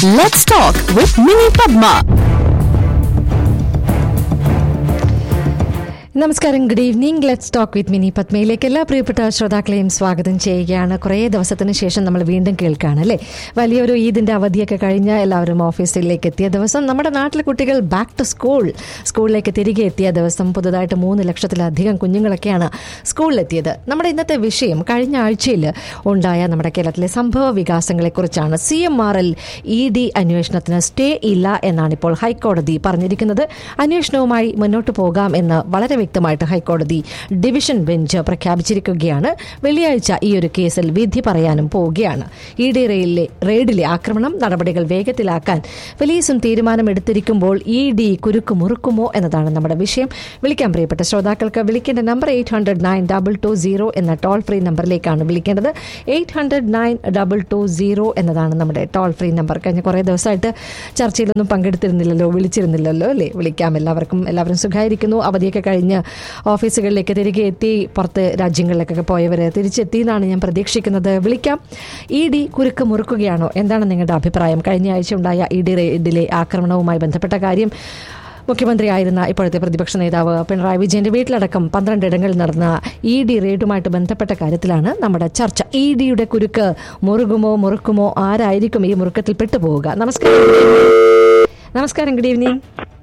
Let's talk with Mini Padma. നമസ്കാരം good evening let's talk with Mini പത്മയിലേക്ക് എല്ലാ പ്രിയപ്പെട്ട ശ്രോതാക്കളെയും സ്വാഗതം ചെയ്യുകയാണ് കുറേ ദിവസത്തിന് ശേഷം നമ്മൾ വീണ്ടും കേൾക്കുകയാണ് അല്ലേ വലിയൊരു ഈദിന്റെ അവധിയൊക്കെ കഴിഞ്ഞ് എല്ലാവരും ഓഫീസിലേക്ക് എത്തിയ ദിവസം നമ്മുടെ നാട്ടിലെ കുട്ടികൾ ബാക്ക് ടു സ്കൂൾ സ്കൂളിലേക്ക് തിരികെ എത്തിയ ദിവസം പുതുതായിട്ട് മൂന്ന് ലക്ഷത്തിലധികം കുഞ്ഞുങ്ങളൊക്കെയാണ് സ്കൂളിലെത്തിയത് നമ്മുടെ ഇന്നത്തെ വിഷയം കഴിഞ്ഞ ആഴ്ചയിൽ ഉണ്ടായ നമ്മുടെ കേരളത്തിലെ സംഭവ വികാസങ്ങളെക്കുറിച്ചാണ് C M R L E D അന്വേഷണത്തിന് സ്റ്റേ ഇല്ല എന്നാണ് ഇപ്പോൾ ഹൈക്കോടതി പറഞ്ഞിരിക്കുന്നത് അന്വേഷണവുമായി മുന്നോട്ട് പോകാം എന്ന് വളരെ വ്യക്തമായിട്ട് ഹൈക്കോടതി ഡിവിഷൻ ബെഞ്ച് പ്രഖ്യാപിച്ചിരിക്കുകയാണ് വെള്ളിയാഴ്ച ഈ ഒരു കേസിൽ വിധി പറയാനും പോവുകയാണ് ഇ ഡി റെയിലിലെ റെയ്ഡിലെ ആക്രമണം നടപടികൾ വേഗത്തിലാക്കാൻ പോലീസും തീരുമാനമെടുത്തിരിക്കുമ്പോൾ ഇ ഡി കുരുക്ക് മുറുക്കുമോ എന്നതാണ് നമ്മുടെ വിഷയം വിളിക്കാൻ പ്രിയപ്പെട്ട ശ്രോതാക്കൾക്ക് വിളിക്കേണ്ട number eight hundred nine double two zero എന്ന ടോൾ ഫ്രീ നമ്പറിലേക്കാണ് വിളിക്കേണ്ടത് eight hundred nine double two zero എന്നതാണ് നമ്മുടെ ടോൾ ഫ്രീ നമ്പർ കഴിഞ്ഞ കുറേ ദിവസമായിട്ട് ചർച്ചയിലൊന്നും പങ്കെടുത്തിരുന്നില്ലല്ലോ വിളിച്ചിരുന്നില്ലല്ലോ അല്ലേ വിളിക്കാം എല്ലാവർക്കും എല്ലാവരും സുഖമായിരിക്കുന്നു അവധിയൊക്കെ കഴിഞ്ഞ് ഓഫീസുകളിലേക്ക് തിരികെ എത്തി പുറത്ത് രാജ്യങ്ങളിലേക്കൊക്കെ പോയവർ തിരിച്ചെത്തി എന്നാണ് ഞാൻ പ്രതീക്ഷിക്കുന്നത് വിളിക്കാം ഇ ഡി കുരുക്ക് മുറുക്കുകയാണോ എന്താണ് നിങ്ങളുടെ അഭിപ്രായം കഴിഞ്ഞ ആഴ്ച ഉണ്ടായ ഇ ഡി റെയ്ഡിലെ ആക്രമണവുമായി ബന്ധപ്പെട്ട കാര്യം മുഖ്യമന്ത്രിയായിരുന്ന ഇപ്പോഴത്തെ പ്രതിപക്ഷ നേതാവ് പിണറായി വിജയന്റെ വീട്ടിലടക്കം പന്ത്രണ്ടിടങ്ങളിൽ നടന്ന ഇ ഡി റെയ്ഡുമായിട്ട് ബന്ധപ്പെട്ട കാര്യത്തിലാണ് നമ്മുടെ ചർച്ച ഇ ഡിയുടെ കുരുക്ക് മുറുകുമോ മുറുക്കുമോ ആരായിരിക്കും ഈ മുറുക്കത്തിൽ പെട്ടുപോവുക നമസ്കാരം നമസ്കാരം ഗുഡ് ഈവനിങ്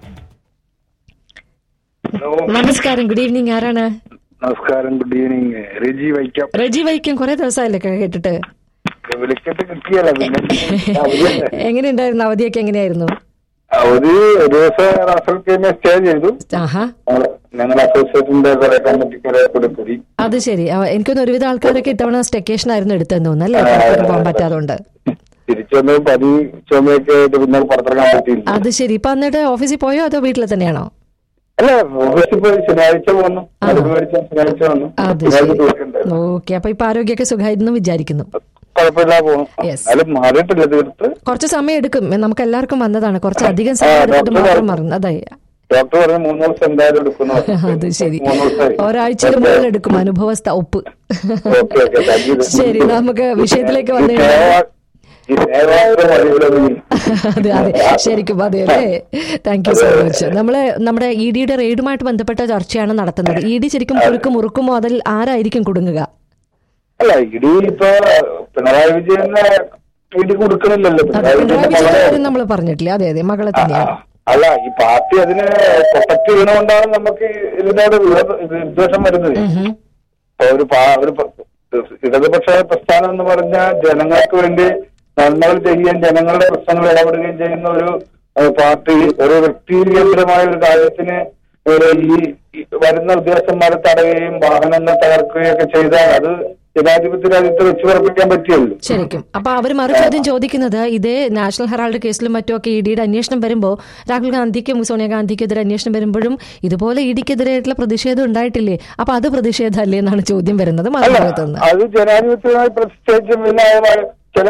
ഹലോ നമസ്കാരം ഗുഡ് ഈവനിങ് ആരാണ് നമസ്കാരം ഗുഡ് ഈവനിങ് രജി വൈക്കം റജി വൈക്കം കുറെ ദിവസമായില്ലേ കേട്ടിട്ട് വിളിച്ചിട്ട് കിട്ടിയല്ല പിന്നെ അവധി- എങ്ങനെയുണ്ടായിരുന്നു അവധിയൊക്കെ എങ്ങനെയായിരുന്നു അവധി ഒരു ദിവസം റാസൽ കെയിമെ സ്റ്റേ ചെയ്തു ആഹാ ഞങ്ങള് ഞങ്ങൾ അസോസിയേഷന്റെ കുറെ കമ്മിറ്റിക്കാരെ കൂടെ കൂടി അത് ശരി അവ- എനിക്കൊന്ന് ഒരുവിധ ആൾക്കാരൊക്കെ ഇത്തവണ സ്റ്റെക്കേഷൻ ആയിരുന്നു എടുത്തെന്ന് തോന്നുന്നു അല്ലേ പുറത്തേക്ക് പോകാൻ പറ്റാതുകൊണ്ട് തിരിച്ചു വന്ന് പനി ചുമയൊക്കെ ആയിട്ട് പിന്നെ പുറത്തിറങ്ങാൻ പറ്റിയില്ല അത് ശരി ഇപ്പൊ എന്നിട്ട് ഓഫീസിൽ പോയോ അതോ വീട്ടിൽ തന്നെയാണോ അല്ല ഓഫീസിൽ പോയി ശനിയാഴ്ച വന്നു മരുന്ന് മേടിച്ച ശനിയാഴ്ച വന്നു അത് ശനിയാഴ്ച ശരി തീർക്കണ്ടായിരുന്നു ഓക്കെ അപ്പൊ ഇപ്പൊ ആരോഗ്യമൊക്കെ സുഖമായിരുന്നു വിചാരിക്കുന്നു കുഴപ്പമില്ല പോകും Yes. എന്നാലും മാറിയിട്ടില്ല തീർത്ത് കുറച്ച് സമയം എടുക്കും നമുക്ക് എല്ലാവർക്കും വന്നതാണ് കുറച്ച് അധികം സമയം ആ, എടുത്തിട്ട് ഡോക്ടർ മാത്രം മറന്നു അതെ ഡോക്ടർ പറഞ്ഞു മൂന്ന് ദിവസം എന്തായാലും എടുക്കുന്നു അത് ശരി മൂന്ന് ദിവസമായി ഒരാഴ്ചയിൽ മുതൽ എടുക്കും അനുഭവസ്ഥ ഒപ്പ് ഓക്കെ ഓക്കെ താങ്ക് യു ശരി നമുക്ക് വിഷയത്തിലേക്ക് വന്നു ഈ കഴിഞ്ഞാൽ സേവ- ഈ സേവാഗ്രം അടിപൊളി. അതെ അതെ ശരിക്കും അതെ അല്ലേ താങ്ക് യു സോ മച്ച് നമ്മള് നമ്മുടെ ഇ ഡിയുടെ റെയ്ഡുമായിട്ട് ബന്ധപ്പെട്ട ചർച്ചയാണ് നടത്തുന്നത് ഇ ഡി ശരിക്കും കുറുക്ക് മുറുക്കുമോ അതിൽ ആരായിരിക്കും കുടുങ്ങുക അല്ല ഇടി ഇപ്പൊ പിണറായി വിജയനെ ഇടി കൊടുക്കണില്ലല്ലോ അതെ പിണറായി പിണറായി വിജയന്റെ വിജയന്റെ മകളെ കാര്യം നമ്മൾ പറഞ്ഞിട്ടില്ല അതെ അതെ മകളെ തന്നെയാണ് അല്ല ഈ പാർട്ടി അതിനെ പ്രൊട്ടക്ട് ചെയ്യണോണ്ടാണ് നമുക്ക് ഇതിനോട് വിരോധ- വിദ്വേഷം വരുന്നത് ഉം. ഇപ്പൊ ഒരു പാ- ഒരു പ- ഇടതുപക്ഷ പ്രസ്ഥാനം എന്ന് പറഞ്ഞാൽ ജനങ്ങൾക്ക് വേണ്ടി നന്മകൾ ചെയ്യുകയും ജനങ്ങളുടെ പ്രശ്നങ്ങൾ ഇടപെടുകയും ചെയ്യുന്ന ഒരു ഏഹ്, പാർട്ടി ഒരു വ്യക്തി കേന്ദ്രമായ ഒരു കാര്യത്തിന് ഒരു ഈ ഈ വരുന്ന ഉദ്യോഗസ്ഥന്മാരെ തടയുകയും വാഹനങ്ങൾ തകർക്കുകയും ഒക്കെ ചെയ്താൽ അത് ജനാധിപത്യ രാജ്യത്ത് വെച്ച് പറപ്പിക്കാൻ പറ്റിയല്ലോ ശരിക്കും അപ്പൊ അവർ മറുചോദ്യം ചോദിക്കുന്നത് ഇതേ നാഷണൽ ഹെറാൾഡ് കേസിലും മറ്റുമൊക്കെ ഇ ഡിയുടെ അന്വേഷണം വരുമ്പോൾ രാഹുൽ ഗാന്ധിക്കും സോണിയാഗാന്ധിക്കെതിരെ അന്വേഷണം വരുമ്പോഴും ഇതുപോലെ ഇ ഡിക്കെതിരായിട്ടുള്ള പ്രതിഷേധം ഉണ്ടായിട്ടില്ലേ അപ്പൊ അത് പ്രതിഷേധമല്ലേ എന്നാണ് ചോദ്യം വരുന്നത് അല്ല മറുഭാഗത്ത് നിന്ന് അത് ജനാധിപത്യമായി പ്രതിഷ്ഠിച്ച് പിന്നെ അത് ചില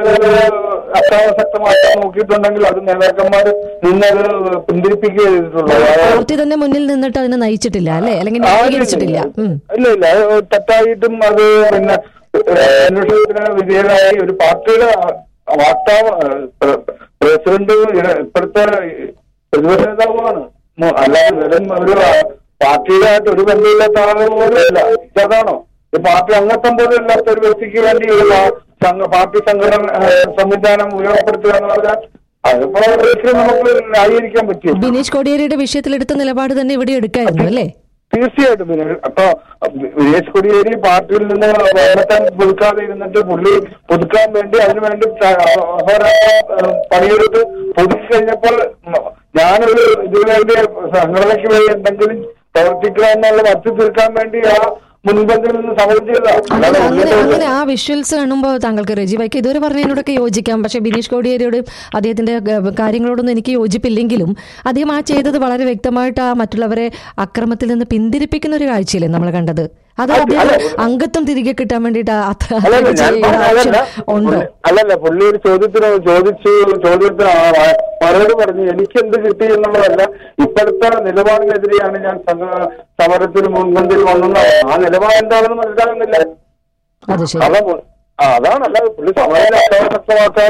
അക്രമാസക്തമാക്കാൻ നോക്കിയിട്ടുണ്ടെങ്കിൽ അത് നേതാക്കന്മാർ നിന്നത് പിന്തിരിപ്പിക്കുക ചെയ്തിട്ടുള്ളൂ അതായത് പാർട്ടി തന്നെ മുന്നിൽ നിന്നിട്ട് അതിനെ നയിച്ചിട്ടില്ല അല്ലേ അല്ലെങ്കിൽ ആ, ന്യായീകരിച്ചിട്ടില്ല ഉം. ഇല്ല ഇല്ല അത് തെറ്റായിട്ടും അത് പിന്നെ ഏഹ്, അന്വേഷണത്തിന് വിധേയനായി ഒരു പാർട്ടിയുടെ വാർത്താവ് പ്രസിഡന്റ് ഇട- ഇപ്പോഴത്തെ പ്രതിപക്ഷ നേതാവുമാണ് മു- അല്ലാതെ വെറും ഒരു പാർട്ടിയുടെ ആയിട്ട് ഒരു ബന്ധമില്ലാത്ത ആളുകൾ പോലും അല്ല ഇതാണോ ഈ പാർട്ടി അംഗത്വം പോലും ഇല്ലാത്ത ഒരു വ്യക്തിക്ക് വേണ്ടി ഒരു പാ- സംഘ- പാർട്ടി സംഘടന ഏഹ്, സംവിധാനം ഉപയോഗപ്പെടുത്തുക എന്ന് പറഞ്ഞാൽ അതിപ്പോ ഒരിക്കലും നമുക്ക് ന്യായീകരിക്കാൻ പറ്റില്ല ബിനീഷ് കോടിയേരിയുടെ വിഷയത്തിലെടുത്ത നിലപാട് തന്നെ ഇവിടെ എടുക്കായിരുന്നു അല്ലേ തീർച്ചയായിട്ടും പിന്നെ അപ്പൊ വിനേഷ് കൊടിയേരി പാർട്ടിയിൽ നിന്ന് ഭരണത്താൻ പുതുക്കാതെ ഇരുന്നിട്ട് പുള്ളി പുതുക്കാൻ വേണ്ടി അതിനുവേണ്ടി ത- അഹോരാത്രം ഏഹ്, പണിയെടുത്ത് പുതുക്കി കഴിഞ്ഞപ്പോൾ മ- ഞാനൊരു ഇതിനു വേണ്ടി സംഘടനയ്ക്ക് വേണ്ടി എന്തെങ്കിലും പ്രവർത്തിക്കുക എന്നുള്ള വച്ചു തീർക്കാൻ വേണ്ടി ആ മുൻപന്തിൽ നിന്ന് സമരം ചെയ്തതാണ് അങ്ങനെ അല്ലാതെ അങ്ങനെ ഉള്ളിൽ അങ്ങനെ ആ വിഷ്വൽസ് കാണുമ്പോൾ താങ്കൾക്ക് രജി വൈക്ക് ഇതുവരെ പറഞ്ഞതിനോടൊക്കെ യോജിക്കാം പക്ഷെ ബിനീഷ് കോടിയേരിയോട് അദ്ദേഹത്തിന്റെ ഗ- കാര്യങ്ങളോടൊന്നും എനിക്ക് യോജിപ്പില്ലെങ്കിലും അദ്ദേഹം ആ ചെയ്തത് വളരെ വ്യക്തമായിട്ട് ആ മറ്റുള്ളവരെ അക്രമത്തിൽ നിന്ന് പിന്തിരിപ്പിക്കുന്ന ഒരു കാഴ്ചയല്ലേ നമ്മൾ കണ്ടത് അത് അദ്ദേഹം അംഗത്വം തിരികെ കിട്ടാൻ വേണ്ടിയിട്ട് അത്ര അല്ലല്ല ഞാൻ ചെയ്യേണ്ട പറഞ്ഞ അതല്ല ആവശ്യം ഉണ്ടോ പുള്ളി- അല്ലല്ല പുള്ളി ഒരു ചോദ്യത്തിന് ചോദിച്ചു ചോദ്യത്തിന് ആ മ- മറുപടി പറഞ്ഞു എനിക്ക് എന്ത് കിട്ടി എന്നുള്ളതല്ല ഇപ്പോഴത്തെ നിലപാടിനെതിരെയാണ് ഞാൻ സംഘ- സമരത്തിന് മുൻപന്തിൽ വന്നത് ആ നിലപാട് എന്താണെന്ന് മനസ്സിലാകുന്നില്ല അത് ശരി അതാ പു- ആ, അതാണ് അല്ലാതെ പുള്ളി സമയം അക്രമാസക്തമാക്കാനോ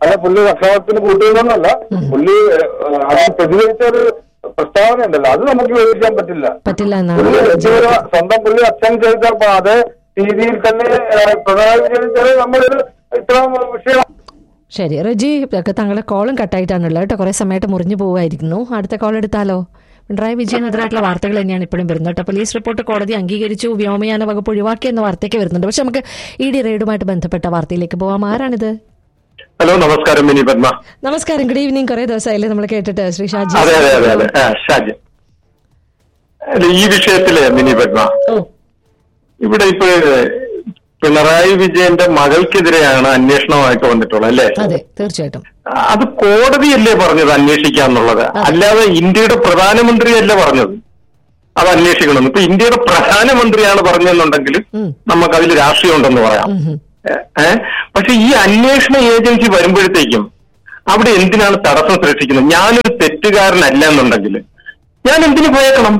അല്ല പുള്ളി അക്രമത്തിന് കൂട്ടുന്നല്ല പുള്ളി ഏഹ്, അത് പ്രതികരിച്ച ഒരു പ്രസ്താവന ഉണ്ടല്ലോ അത് നമുക്ക് വിവരിക്കാൻ പറ്റില്ല പറ്റില്ല എന്നാണ് പുള്ളി വ്യക്തിപര- സ്വന്തം പുള്ളി അച്ഛൻ ചെയ്ത അപ്പൊ അതേ രീതിയിൽ തന്നെ ഏഹ്, പിണറായി വിജയൻ ചെറിയ നമ്മളൊരു ഇത്തരം വിഷയം ശരി റജി ഒക്കെ താങ്കളുടെ കോളും കട്ടായിട്ടാണുള്ളത് കേട്ടോ കുറെ സമയമായിട്ട് മുറിഞ്ഞു പോവായിരുന്നു അടുത്ത കോൾ എടുത്താലോ പിണറായി വിജയനെതിരായിട്ടുള്ള വാർത്തകൾ തന്നെയാണ് ഇപ്പോഴും വരുന്നത് കേട്ടോ പോലീസ് റിപ്പോർട്ട് കോടതി അംഗീകരിച്ചു വ്യോമയാന വകുപ്പ് ഒഴിവാക്കി എന്ന വാർത്തയ്ക്ക് വരുന്നുണ്ട് പക്ഷെ നമുക്ക് ഇ ഡി റെയ്ഡുമായിട്ട് ബന്ധപ്പെട്ട വാർത്തയിലേക്ക് പോവാം ആരാണിത് ഹലോ നമസ്കാരം മിനി പത്മ നമസ്കാരം ഗുഡ് ഈവനിങ് കുറെ ദിവസമായില്ലേ നമ്മൾ കേട്ടിട്ട് ശ്രീ ഷാജി അതെ അതെ അതെ അതെ ആ, ഷാജി അല്ല, ഈ വിഷയത്തില് മിനി പത്മ ഓ ഇവിടെ ഇപ്പൊ പിണറായി വിജയന്റെ മകൾക്കെതിരെയാണ് അന്വേഷണമായിട്ട് വന്നിട്ടുള്ളത് അല്ലേ അതെ തീർച്ചയായിട്ടും അത് കോടതിയല്ലേ പറഞ്ഞത് അന്വേഷിക്കാന്നുള്ളത് അല്ലാതെ ഇന്ത്യയുടെ പ്രധാനമന്ത്രിയല്ല പറഞ്ഞത് അത് അന്വേഷിക്കണം ഇപ്പൊ ഇന്ത്യയുടെ പ്രധാനമന്ത്രിയാണ് പറഞ്ഞെന്നുണ്ടെങ്കിൽ ഉം. നമുക്ക് അതിൽ രാഷ്ട്രീയം ഉണ്ടെന്ന് പറയാം ഉം, ഉം. ഏ പക്ഷെ ഈ അന്വേഷണ ഏജൻസി വരുമ്പോഴത്തേക്കും അവിടെ എന്തിനാണ് തടസ്സം സൃഷ്ടിക്കുന്നത് ഞാനൊരു തെറ്റുകാരനല്ല എന്നുണ്ടെങ്കിൽ ഞാൻ എന്തിനു പോയേക്കണം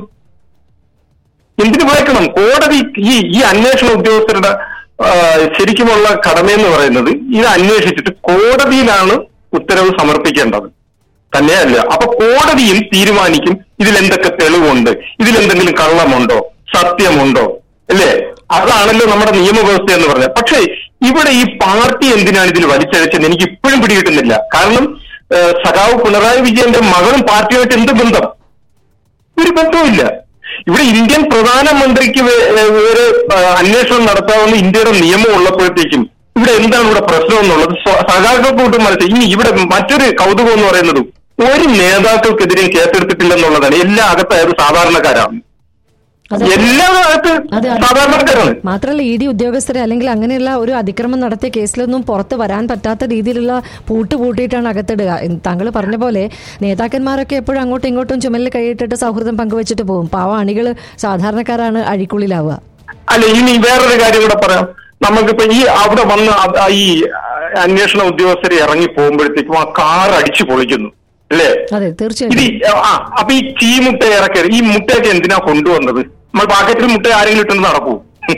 എന്തിനു പോയേക്കണം കോടതി ഈ ഈ അന്വേഷണ ഉദ്യോഗസ്ഥരുടെ ആ, ശരിക്കുമുള്ള കടമയെന്ന് പറയുന്നത് ഇത് അന്വേഷിച്ചിട്ട് കോടതിയിലാണ് ഉത്തരവ് സമർപ്പിക്കേണ്ടത് തന്നെയല്ല അപ്പൊ കോടതിയും തീരുമാനിക്കും ഇതിലെന്തൊക്കെ തെളിവുണ്ട് ഇതിലെന്തെങ്കിലും കള്ളമുണ്ടോ സത്യമുണ്ടോ അല്ലേ അതാണല്ലോ നമ്മുടെ നിയമവ്യവസ്ഥ എന്ന് പറഞ്ഞത് പക്ഷേ ഇവിടെ ഈ പാർട്ടി എന്തിനാണ് ഇതിൽ വലിച്ചഴച്ചെന്ന് എനിക്ക് ഇപ്പോഴും പിടികിട്ടുന്നില്ല കാരണം ഏഹ്, സഖാവ് പിണറായി വിജയന്റെ മകളും പാർട്ടിയുമായിട്ട് എന്ത് ബന്ധം ഒരു ബന്ധവുമില്ല ഇവിടെ ഇന്ത്യൻ പ്രധാനമന്ത്രിക്ക് വേ- ഏഹ് വേറെ ആ, അന്വേഷണം നടത്താവുന്ന ഇന്ത്യയുടെ നിയമം ഉള്ളപ്പോഴത്തേക്കും ഇവിടെ എന്താണ് ഇവിടെ പ്രശ്നം എന്നുള്ളത് സ്വ- സഖാക്കൾക്കൂട്ട് മനസ്സിലായി ഇനി ഇവിടെ മറ്റൊരു കൗതുകം എന്ന് പറയുന്നത് ഒരു നേതാക്കൾക്കെതിരെയും കേസെടുത്തിട്ടില്ലെന്നുള്ളതാണ് എല്ലാ അകത്തായത് സാധാരണക്കാരാണ് അതെ. എല്ലാ അകത്ത് അതെ, അതെ. സാധാരണക്കാരാണ് മാത്രമല്ല ഇ ഡി ഉദ്യോഗസ്ഥരെ അല്ലെങ്കിൽ അങ്ങനെയുള്ള ഒരു അതിക്രമം നടത്തിയ കേസിലൊന്നും പുറത്ത് വരാൻ പറ്റാത്ത രീതിയിലുള്ള പൂട്ട് പൂട്ടിയിട്ടാണ് അകത്തിടുക എന്ന് താങ്കൾ പറഞ്ഞ പോലെ നേതാക്കന്മാരൊക്കെ എപ്പോഴും അങ്ങോട്ടും ഇങ്ങോട്ടും ചുമലിൽ കൈയിട്ടിട്ട് സൗഹൃദം പങ്കുവച്ചിട്ട് പോകും പാവ അണികൾ സാധാരണക്കാരാണ് അഴിക്കുള്ളിലാവുക അല്ല ഇനി വേറൊരു കാര്യം കൂടെ പറയാം നമുക്കിപ്പോ ഈ അവിടെ വന്ന് അത് ആ ഈ അന്വേഷണ ഉദ്യോഗസ്ഥരെ ഇറങ്ങി പോകുമ്പോഴത്തേക്കും ആ കാർ അടിച്ചു പൊളിക്കുന്നു അല്ലേ അതെ ഇത് തീർച്ചയായിട്ടും ഈ- ആ അപ്പൊ ഈ ചീ മുട്ട ഇറക്കി ഈ മുട്ടയൊക്കെ എന്തിനാ കൊണ്ടുവന്നത് നമ്മൾ പാക്കറ്റിൽ മുട്ട ആരെങ്കിലും ഇട്ടെന്ന് നടക്കൂ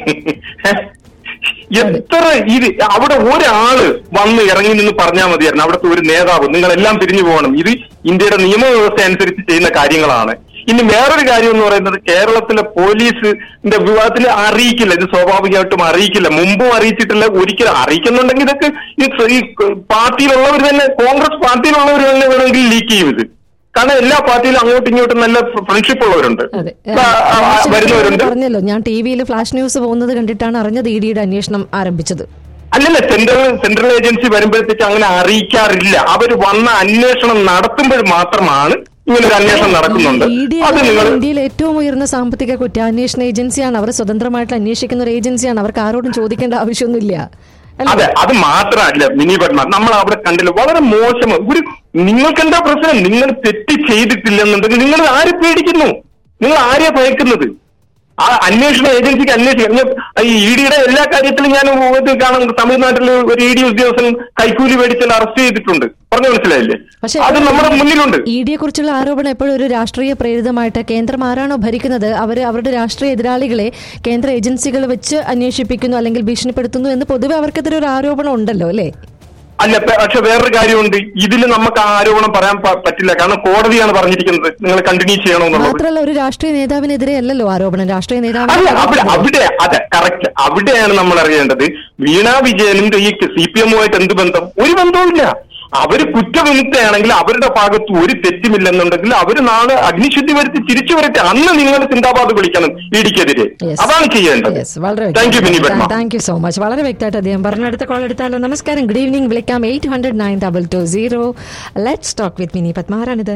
എത്ര ഇത് അവിടെ ഒരാള് വന്ന് ഇറങ്ങി നിന്ന് പറഞ്ഞാൽ മതിയായിരുന്നു അവിടുത്തെ ഒരു നേതാവ് നിങ്ങളെല്ലാം പിരിഞ്ഞു പോകണം ഇത് ഇന്ത്യയുടെ നിയമവ്യവസ്ഥ അനുസരിച്ച് ചെയ്യുന്ന കാര്യങ്ങളാണ് ഇനി വേറൊരു കാര്യം എന്ന് പറയുന്നത് കേരളത്തിലെ പോലീസിന്റെ വിവാദത്തിൽ അറിയിക്കില്ല ഇത് സ്വാഭാവികമായിട്ടും അറിയിക്കില്ല മുമ്പും അറിയിച്ചിട്ടില്ല ഒരിക്കലും അറിയിക്കുന്നുണ്ടെങ്കിൽ ഇതൊക്കെ ഈ സ- ഈ പാർട്ടിയിലുള്ളവർ തന്നെ കോൺഗ്രസ് പാർട്ടിയിലുള്ളവർ തന്നെ വേണമെങ്കിൽ ലീക്ക് ചെയ്യും ഇത് കാരണം എല്ലാ പാർട്ടിയിലും അങ്ങോട്ടും ഇങ്ങോട്ടും നല്ല ഫ്രണ്ട്ഷിപ്പ് ഉള്ളവരുണ്ട് അതെ ആ, ആ, ആ, വരുന്നവരുണ്ട് പറഞ്ഞല്ലോ ഞാൻ ടി വിയിൽ ഫ്ലാഷ് ന്യൂസ് പോകുന്നത് കണ്ടിട്ടാണ് അറിഞ്ഞത് ഇ ഡിയുടെ അന്വേഷണം ആരംഭിച്ചത് അല്ലല്ല സെൻട്രൽ സെൻട്രൽ ഏജൻസി വരുമ്പോഴത്തേക്ക് അങ്ങനെ അറിയിക്കാറില്ല അവർ വന്ന അന്വേഷണം നടത്തുമ്പോൾ മാത്രമാണ് ഇങ്ങനെ ഒരു അന്വേഷണം നടക്കുന്നുണ്ട് ഇ ഡി അത് നിങ്ങൾ ഇന്ത്യയിൽ ഏറ്റവും ഉയർന്ന സാമ്പത്തിക കുറ്റാന്വേഷണ ഏജൻസിയാണ് അവർ സ്വതന്ത്രമായിട്ട് അന്വേഷിക്കുന്ന ഒരു ഏജൻസിയാണ് അവർക്ക് ആരോടും ചോദിക്കേണ്ട ആവശ്യമൊന്നുമില്ല അല്ലേ? അതെ അത് മാത്രമല്ല മിനി പത്മ നമ്മൾ അവിടെ കണ്ടില്ല വളരെ മോശം ഒരു നിങ്ങൾക്ക് എന്താ പ്രശ്നം നിങ്ങൾ തെറ്റ് ചെയ്തിട്ടില്ലെന്നുണ്ടെങ്കിൽ നിങ്ങൾ ആരെ പേടിക്കുന്നു നിങ്ങൾ ആരെയാ ഭയക്കുന്നത് ആ അന്വേഷണ ഏജൻസിക്ക് അന്വേഷിക്കാം ഞാൻ ഈ ഇ ഡിയുടെ എല്ലാ കാര്യത്തിലും ഞാൻ ഇത് കാണും തമിഴ്നാട്ടിൽ ഒരു ഇ ഡി ഉദ്യോഗസ്ഥൻ കൈക്കൂലി മേടിച്ചാൽ അറസ്റ്റ് ചെയ്തിട്ടുണ്ട് പറഞ്ഞു മനസ്സിലായില്ലേ പക്ഷേ അത് നമ്മുടെ മുന്നിലുണ്ട് ഇ ഡിയെ കുറിച്ചുള്ള ആരോപണം എപ്പോഴും ഒരു രാഷ്ട്രീയ പ്രേരിതമായിട്ട് കേന്ദ്രം ആരാണോ ഭരിക്കുന്നത് അവർ അവരുടെ രാഷ്ട്രീയ എതിരാളികളെ കേന്ദ്ര ഏജൻസികൾ വെച്ച് അന്വേഷിപ്പിക്കുന്നു അല്ലെങ്കിൽ ഭീഷണിപ്പെടുത്തുന്നു എന്ന് പൊതുവെ അവർക്കെതിരെ ഒരു ആരോപണം ഉണ്ടല്ലോ അല്ലേ അല്ല പ- പക്ഷെ വേറൊരു കാര്യമുണ്ട് ഇതിൽ നമുക്ക് ആ ആരോപണം പറയാൻ പ- പറ്റില്ല കാരണം കോടതിയാണ് പറഞ്ഞിരിക്കുന്നത് നിങ്ങൾ കണ്ടിന്യൂ ചെയ്യണമെന്നുള്ളത് മാത്രമല്ല ഒരു രാഷ്ട്രീയ നേതാവിനെതിരെ അല്ലല്ലോ ആരോപണം രാഷ്ട്രീയ അല്ല അവിടെ നേതാവ് അവിടെ അതെ കറക്റ്റ് അവിടെയാണ് നമ്മൾ അറിയേണ്ടത് വീണ വിജയനും ഈ സി പി എമ്മുമായിട്ട് എന്ത് ബന്ധം ഒരു ബന്ധവുമില്ല അവര് കുറ്റവിമുക്തയാണെങ്കിൽ അവരുടെ ഭാഗത്ത് ഒരു തെറ്റുമില്ലെന്നുണ്ടെങ്കിൽ അവർ നാളെ അഗ്നിശുദ്ധി വരുത്തി തിരിച്ചു വരട്ടെ അന്ന് നിങ്ങൾ ചിന്താബാദ് വിളിക്കണം ഇടിക്കെതിരെ Yes. അതാണ് ചെയ്യേണ്ടത് Yes, വളരെ thank you Mini Padma thank you so much വളരെ വ്യക്തമായിട്ട് അദ്ദേഹം പറഞ്ഞു അടുത്ത കോൾ എടുത്താലോ നമസ്കാരം ഗുഡ് ഈവനിംഗ് വിളിക്കാം eight hundred nine double two zero let's talk with Mini Padma ആരാണിത്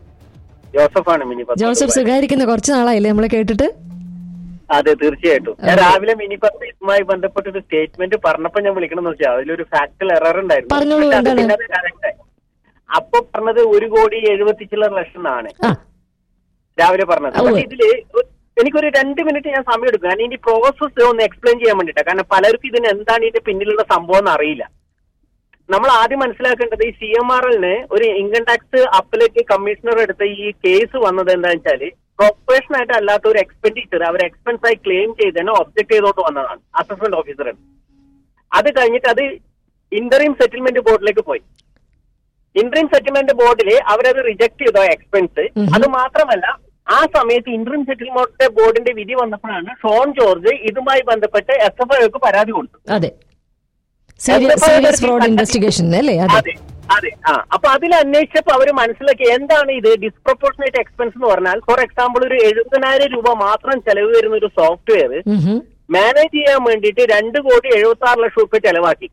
ജോസഫാണ് മിനി പത്മ ജോസഫ് സുഖായിരിക്കുന്ന കുറച്ച് നാളായില്ലേ നമ്മൾ കേട്ടിട്ട് അതെ തീർച്ചയായിട്ടും ഞാൻ രാവിലെ മിനി പത്മയുമായി ബന്ധപ്പെട്ട ഒരു സ്റ്റേറ്റ്മെന്റ് പറഞ്ഞപ്പോ ഞാൻ വിളിക്കണം നോക്കിയാ അതിലൊരു ഫാക്ടൽ എറർ ഉണ്ടായിരുന്നു പറഞ്ഞോളൂ, പക്ഷെ അത് എന്താണ്? പിന്നെ അത് correct ആയി. അപ്പൊ പറഞ്ഞത് ഒരു കോടി എഴുപത്തി ചില്ലറ ലക്ഷം ആണ് ആ രാവിലെ പറഞ്ഞത് ഉവ്വ്. പക്ഷെ ഇതില് ഒരു- എനിക്കൊരു രണ്ട് മിനിറ്റ് ഞാൻ സമയം എടുക്കും കാരണം ഇതിന്റെ പ്രോസസ്സ് ഒന്ന് എക്സ്പ്ലെയിൻ ചെയ്യാൻ വേണ്ടിട്ടാ കാരണം പലർക്കും ഇതിന് എന്താണ് ഇതിന്റെ പിന്നിലുള്ള സംഭവം എന്ന് അറിയില്ല നമ്മൾ ആദ്യം മനസ്സിലാക്കേണ്ടത് ഈ സി എം ആർ എല്ലിന് ഒരു ഇൻകം ടാക്സ് അപ്പലേക്ക് കമ്മീഷണർ എടുത്ത ഈ കേസ് വന്നത് എന്താണെന്ന് വെച്ചാല് പ്രൊഫഷണൽ ആയിട്ട് അല്ലാത്ത ഒരു എക്സ്പെൻഡിച്ചർ അവർ എക്സ്പെൻസ് ആയി ക്ലെയിം ചെയ്തതിനെ ഒബ്ജക്ട് ചെയ്തോട്ട് വന്നതാണ് അസസ്മെന്റ് ഓഫീസർ അത് കഴിഞ്ഞിട്ട് അത് ഇന്റർഇം സെറ്റിൽമെന്റ് ബോർഡിലേക്ക് പോയി ഇന്റർം സെറ്റിൽമെന്റ് ബോർഡിൽ അവരത് റിജക്ട് ചെയ്തോ എക്സ്പെൻസ് അത് മാത്രമല്ല ആ സമയത്ത് ഇന്റർം സെറ്റിൽമെന്റ് ബോർഡിന്റെ വിധി വന്നപ്പോഴാണ് ഷോൺ ജോർജ് ഇതുമായി ബന്ധപ്പെട്ട് എസ് എഫ് ഐക്ക് പരാതി കൊടുത്തു അതെ സീരിയസ് സീരിയസ് ഫ്രോഡ് ഇൻവെസ്റ്റിഗേഷൻ അല്ലേ അതെ അതെ അതെ ആ അപ്പൊ അതിൽ അന്വേഷിച്ചപ്പോ അവർ മനസ്സിലാക്കി എന്താണ് ഇത് ഡിസ്പ്രപ്പോർഷനേറ്റ് എക്സ്പെൻസ് എന്ന് പറഞ്ഞാൽ ഫോർ എക്സാമ്പിൾ ഒരു എഴുപതിനായിരം രൂപ മാത്രം ചെലവ് വരുന്ന ഒരു സോഫ്റ്റ്വെയർ ഉം മാനേജ് ചെയ്യാൻ വേണ്ടിയിട്ട് രണ്ട് കോടി എഴുപത്തി ആറ് ലക്ഷം രൂപ ചെലവാക്കി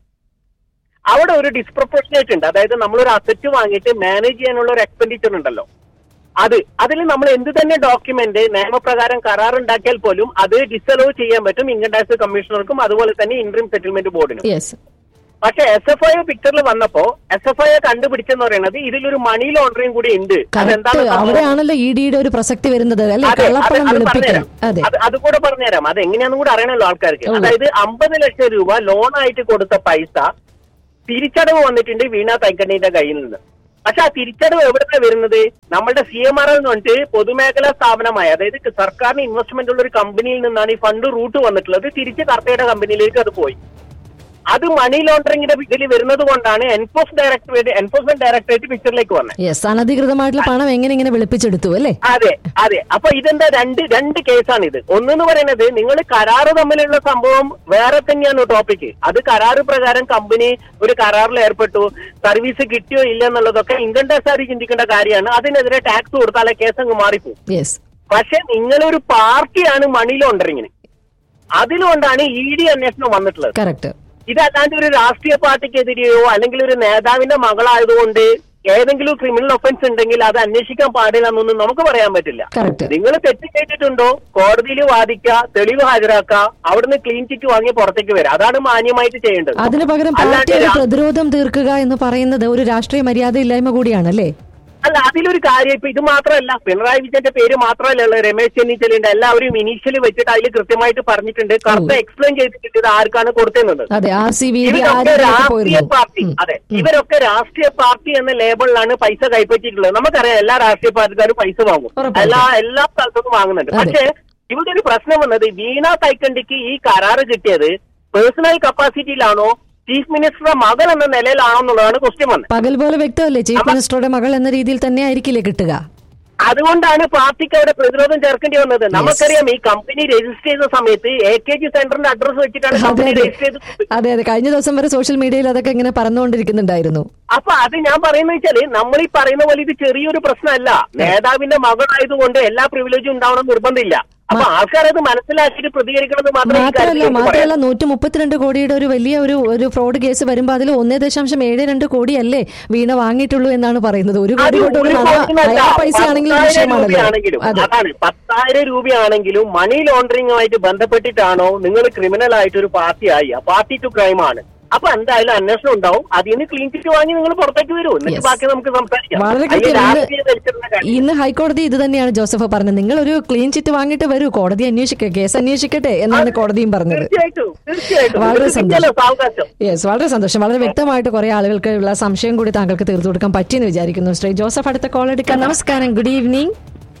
അവിടെ ഒരു ഡിസ്പ്രപ്പോർഷനേറ്റ് ഉണ്ട് അതായത് നമ്മളൊരു അസറ്റ് വാങ്ങിയിട്ട് മാനേജ് ചെയ്യാനുള്ള ഒരു എക്സ്പെൻഡിച്ചർ ഉണ്ടല്ലോ അത് അതിൽ നമ്മൾ എന്ത് തന്നെ ഡോക്യുമെന്റ് നിയമപ്രകാരം കരാർ ഉണ്ടാക്കിയാൽ പോലും അത് ഡിസലവ് ചെയ്യാൻ പറ്റും ഇൻകം ടാക്സ് കമ്മീഷണർക്കും അതുപോലെ തന്നെ ഇൻട്രീം സെറ്റിൽമെന്റ് ബോർഡിനും യെസ് പക്ഷെ എസ് എഫ് ഐ പിക്ചറിൽ വന്നപ്പോ എസ് എഫ് ഐ കണ്ടുപിടിച്ചെന്ന് പറയുന്നത് ഇതിലൊരു മണി ലോണ്ടറിങ് കൂടി ഉണ്ട് കറക്റ്റ് അതെന്താണ് സംഭവം? അവിടെയാണല്ലോ ഇ ഡിയുടെ ഒരു പ്രസക്തി വരുന്നത് അല്ലെ അതെ, അത് കള്ളപ്പണം അത് വെളുപ്പിക്കൽ പറഞ്ഞുതരാം. അതെ അത് അത് കൂടെ പറഞ്ഞുതരാം അത് എങ്ങനെയാണെന്നും കൂടെ അറിയണല്ലോ ആൾക്കാർക്ക് ഉവ്വ്. അതായത് അമ്പത് ലക്ഷം രൂപ ലോൺ ആയിട്ട് കൊടുത്ത പൈസ തിരിച്ചടവ് വന്നിട്ടുണ്ട് വീണ തൈക്കണ്ണിന്റെ കയ്യിൽ നിന്ന് പക്ഷെ ആ തിരിച്ചടവ് എവിടുന്ന വരുന്നത് നമ്മുടെ സി എം ആർ എന്ന് പറഞ്ഞിട്ട് പൊതുമേഖലാ സ്ഥാപനമായ അതായത് സർക്കാരിന് ഇൻവെസ്റ്റ്മെന്റ് ഉള്ള ഒരു കമ്പനിയിൽ നിന്നാണ് ഈ ഫണ്ട് റൂട്ട് വന്നിട്ടുള്ളത് തിരിച്ച് കർത്തയുടെ കമ്പനിയിലേക്ക് അത് പോയി അത് മണി ലോണ്ടറിംഗിന്റെ ഇതിൽ വരുന്നത് കൊണ്ടാണ് എൻഫോഴ്സ് ഡയറക്ടറേറ്റ് എൻഫോഴ്സ്മെന്റ് ഡയറക്ടറേറ്റ് പിക്ചറിലേക്ക് വന്നത് യെസ് അനധികൃതമായിട്ടുള്ള പണം എങ്ങനെ ഇങ്ങനെ വെളുപ്പിച്ചെടുത്തു അല്ലേ അതെ അതെ അപ്പൊ ഇതെന്താ രണ്ട് രണ്ട് കേസാണ് ഇത് ഒന്നെന്ന് പറയുന്നത് നിങ്ങൾ കരാറ് തമ്മിലുള്ള സംഭവം വേറെ തന്നെയാണ് ടോപ്പിക് അത് കരാറ് പ്രകാരം കമ്പനി ഒരു കരാറിൽ ഏർപ്പെട്ടു സർവീസ് കിട്ടിയോ ഇല്ല എന്നുള്ളതൊക്കെ ഇൻകം ടാക്സ് ആര് ചിന്തിക്കേണ്ട കാര്യമാണ് അതിനെതിരെ ടാക്സ് കൊടുത്താലേ കേസ് അങ്ങ് മാറിപ്പോകും യെസ് പക്ഷെ നിങ്ങളൊരു പാർട്ടിയാണ് മണി ലോണ്ടറിങ്ങിന് അതിലുകൊണ്ടാണ് ഇ ഡി അന്വേഷണം വന്നിട്ടുള്ളത് കറക്റ്റ് ഇതല്ലാണ്ട് ഒരു രാഷ്ട്രീയ പാർട്ടിക്കെതിരെയോ അല്ലെങ്കിൽ ഒരു നേതാവിന്റെ മകളായതുകൊണ്ട് ഏതെങ്കിലും ക്രിമിനൽ ഒഫൻസ് ഉണ്ടെങ്കിൽ അത് അന്വേഷിക്കാൻ പാടില്ല എന്നൊന്നും നമുക്ക് പറയാൻ പറ്റില്ല കറക്റ്റ് നിങ്ങൾ തെറ്റ് ചെയ്തിട്ടുണ്ടോ കോടതിയിൽ വാദിക്കുക തെളിവ് ഹാജരാക്കുക അവിടുന്ന് ക്ലീൻ ചിറ്റ് വാങ്ങി പുറത്തേക്ക് വരിക അതാണ് മാന്യമായിട്ട് ചെയ്യേണ്ടത് അതിന് പകരം അല്ലാണ്ട് പാർട്ടിയുടെ രാ- പ്രതിരോധം തീർക്കുക എന്ന് പറയുന്നത് ഒരു രാഷ്ട്രീയ മര്യാദ ഇല്ലായ്മ കൂടിയാണല്ലേ അല്ല അതിലൊരു കാര്യം ഇപ്പൊ ഇത് മാത്രമല്ല പിണറായി വിജയന്റെ പേര് മാത്രമല്ല ഉള്ളത് രമേശ് ചെന്നിത്തലയുണ്ട് എല്ലാവരും ഇനീഷ്യലി വെച്ചിട്ട് അതിൽ കൃത്യമായിട്ട് പറഞ്ഞിട്ടുണ്ട് കറക്റ്റ് എക്സ്പ്ലെയിൻ ചെയ്തിട്ടുണ്ട് ഇത് ആർക്കാണ് കൊടുത്തത് അതെ ആർ സി ബി ഇവരൊക്കെ ആരിലേക്ക് രാഷ്ട്രീയ പാർട്ടി പോയിരുന്നു അതെ ഇവരൊക്കെ രാഷ്ട്രീയ പാർട്ടി എന്ന ലേബിളിലാണ് പൈസ കൈപ്പറ്റിയിട്ടുള്ളത് നമുക്കറിയാം എല്ലാ രാഷ്ട്രീയ പാർട്ടിക്കാരും പൈസ വാങ്ങും ഉറപ്പായിട്ടും. എല്ലാ എല്ലാ സ്ഥലത്തും വാങ്ങുന്നുണ്ട് അതെ. പക്ഷേ ഇവിടെ ഒരു പ്രശ്നം വന്നത് വീണ തൈക്കണ്ടിക്ക് ഈ കരാറ് കിട്ടിയത് പേഴ്സണൽ കപ്പാസിറ്റിയിലാണോ ചീഫ് മിനിസ്റ്ററുടെ മകൻ എന്ന നിലയിലാണോ എന്നുള്ളതാണ് ക്വസ്റ്റ്യൻ വന്നത് പകൽ പോലെ വ്യക്തമല്ലേ ചീഫ് അപ്പൊ- മിനിസ്റ്ററുടെ മകൾ എന്ന രീതിയിൽ തന്നെ ആയിരിക്കില്ലേ കിട്ടുക അതുകൊണ്ടാണ് പാർട്ടിക്ക് അവിടെ പ്രതിരോധം ചേർക്കേണ്ടി വന്നത് നമുക്കറിയാം ഈ കമ്പനി രജിസ്റ്റർ ചെയ്ത സമയത്ത് എ കെ ജി സെന്ററിന്റെ അഡ്രസ് വെച്ചിട്ടാണ് അതെ കമ്പനി അതെ രജിസ്റ്റർ ചെയ്തത് അതെ അതെ കഴിഞ്ഞ ദിവസം വരെ സോഷ്യൽ മീഡിയയിൽ അതൊക്കെ ഇങ്ങനെ പറന്നുകൊണ്ടിരിക്കുന്നുണ്ടായിരുന്നു അപ്പൊ അത് ഞാൻ പറയുന്നത് വെച്ചാല് നമ്മൾ ഈ പറയുന്ന പോലെ ഇത് ചെറിയൊരു പ്രശ്നമല്ല നേതാവിന്റെ മകളായതുകൊണ്ട് എല്ലാ പ്രിവിലേജും ഉണ്ടാവണം എന്ന് നിർബന്ധമില്ല അപ്പൊ ആൾക്കാരത് മനസ്സിലാക്കിയിട്ട് പ്രതികരിക്കണമെന്ന് മാത്രമേ ഈ മാത്രമല്ല കാര്യത്തിൽ എനിക്ക് മാത്രമല്ല പറയാൻ നൂറ്റി മുപ്പത്തിരണ്ട് കോടിയുടെ ഒരു വലിയ ഒരു ഒരു ഫ്രോഡ് കേസ് വരുമ്പോൾ അതിൽ ഒന്നേ ദശാംശം ഏഴ് രണ്ട് കോടിയല്ലേ വീണ വാങ്ങിയിട്ടുള്ളൂ എന്നാണ് പറയുന്നത് ഒരു അത് കോടി കൊണ്ട് ഒരു ഒരു മണ- കോടിനല്ല, അയാൾ പൈസ ആണെങ്കിലും പത്തായിരം വിഷയമാണല്ലോ രൂപയാണെങ്കിലും അതെ അതാണ് പത്തായിരം രൂപയാണെങ്കിലും മണി ലോണ്ടറിംഗുമായിട്ട് ബന്ധപ്പെട്ടിട്ടാണോ നിങ്ങൾ ക്രിമിനൽ ആയിട്ട് ഒരു പാർട്ടിയായി ആ പാർട്ടി ടു ക്രൈം ആണ് അപ്പൊ എന്തായാലും അന്വേഷണം ഉണ്ടാവും അതിൽ നിന്ന് ക്ലീൻ ചിറ്റ് വാങ്ങി നിങ്ങൾ പുറത്തേക്ക് വരൂ എന്നിട്ട് Yes. ബാക്കി നമുക്ക് സംസാരിക്കാം വളരെ അതിൽ കൃത്യം രാഷ്ട്രീയ വലിച്ചിടുന്ന ഇന്ന് കാര്യം ഇന്ന് ഹൈക്കോടതി ഇത് തന്നെയാണ് ജോസഫ് പറഞ്ഞത് നിങ്ങൾ ഒരു ക്ലീൻ ചിറ്റ് വാങ്ങിയിട്ട് വരൂ കോടതി അന്വേഷിക്കട്ടെ കേസ് അന്വേഷിക്കട്ടെ എന്നാണ് കോടതിയും പറഞ്ഞത് തീർച്ചയായിട്ടും തീർച്ചയായിട്ടും വളരെ ഇത് സന്തോഷം. കിട്ടിയല്ലോ സാവകാശം യെസ് വളരെ സന്തോഷം വളരെ വ്യക്തമായിട്ട് കുറെ ആളുകൾക്ക് ഉള്ള സംശയം കൂടി താങ്കൾക്ക് തീർത്തു കൊടുക്കാൻ പറ്റിയെന്ന് വിചാരിക്കുന്നു ശ്രീ ജോസഫ് അടുത്ത കോൾ എടുക്കാം നമസ്കാരം ഗുഡ് ഈവനിങ്